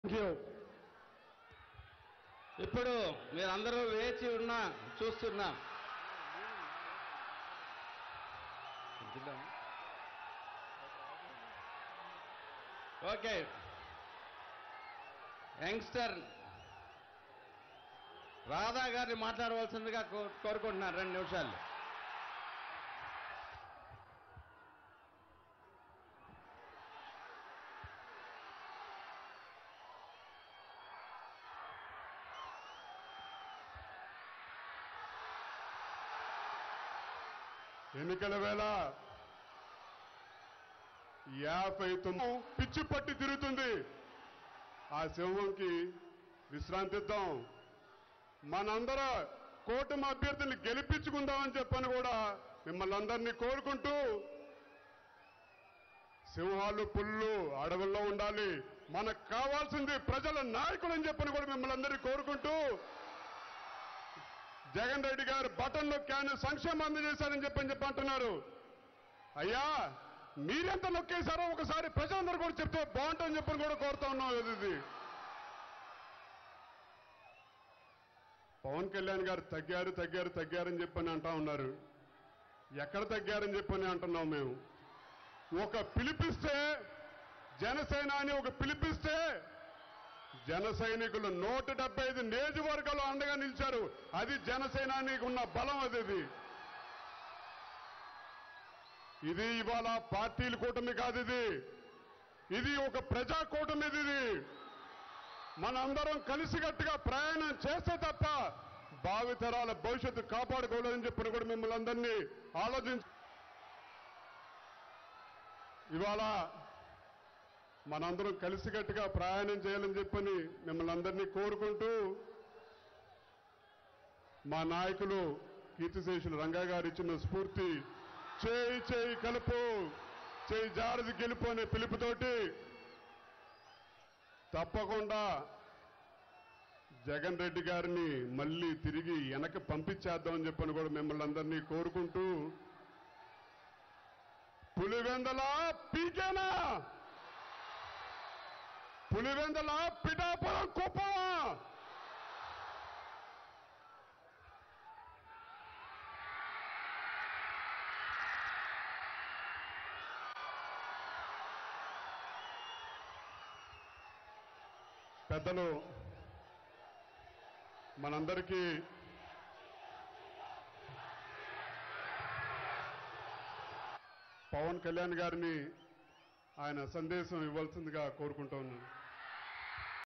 Thank you ఇప్పుడు మీరందరూ వేచి ఉన్నా చూస్తున్నా ఓకే యంగ్స్టర్ రాధా గారిని మాట్లాడవలసిందిగా కో- కోరుకుంటున్నాను రెండు నిమిషాలు ఎన్నికల వేళ యాభై తొమ్మిది పిచ్చి పట్టి తిరుగుతుంది ఆ సింహంకి విశ్రాంతి ఇద్దాం మనందరూ కూటమి అభ్యర్థుల్ని గెలిపించుకుందామని చెప్పని కూడా మిమ్మల్ని అందరినీ కోరుకుంటూ సింహాలు పుల్లు అడవుల్లో ఉండాలి మనకు కావాల్సింది ప్రజల నాయకులు అని చెప్పని కూడా మిమ్మల్ని అందరినీ కోరుకుంటూ జగన్ రెడ్డి గారు బటన్ నొక్కాను సంక్షేమం అందజేశారని చెప్పని చెప్పి అంటున్నారు అయ్యా మీరెంత నొక్కేశారో ఒకసారి ప్రజలందరూ కూడా చెప్తే బాగుంటుందని చెప్పని కూడా కోరుతా ఉన్నాం ఇది పవన్ కళ్యాణ్ గారు తగ్గారు తగ్గారు తగ్గారని చెప్పని అంటా ఉన్నారు ఎక్కడ తగ్గారని చెప్పని అంటున్నాం మేము ఒక పిలిపిస్తే జనసేన అని ఒక పిలిపిస్తే జన సైనికులు నూట డెబ్బై ఐదు నియోజకవర్గాలు అండగా నిలిచారు అది జనసేనానికి ఉన్న బలం అది ఇది. ఇది ఇవాళ పార్టీల కూటమి కాదు ఇది ఇది ఒక ప్రజా కూటమి ఇది మనందరం కలిసికట్టుగా ప్రయాణం చేస్తే తప్ప భావితరాల భవిష్యత్తు కాపాడుకోలేదని చెప్పిన కూడా మిమ్మల్ని అందరినీ ఆలోచించి ఇవాళ మనందరం కలిసికట్టుగా ప్రయాణం చేయాలని చెప్పని మిమ్మల్ని అందరినీ కోరుకుంటూ మా నాయకులు కీర్తిశేషులు రంగా గారు ఇచ్చిన స్ఫూర్తి చేయి చేయి కలుపు చేయి జారది గెలుపు అనే పిలుపుతోటి తప్పకుండా జగన్ రెడ్డి గారిని మళ్ళీ తిరిగి వెనక పంపించేద్దామని చెప్పని కూడా మిమ్మల్ని అందరినీ కోరుకుంటూ పులివెందల పీకేనా పులివెందల పిఠాపురం కుప్పమా పెద్దలు మనందరికీ పవన్ కళ్యాణ్ గారిని ఆయన సందేశం ఇవ్వాల్సిందిగా కోరుకుంటూ ఉన్నాను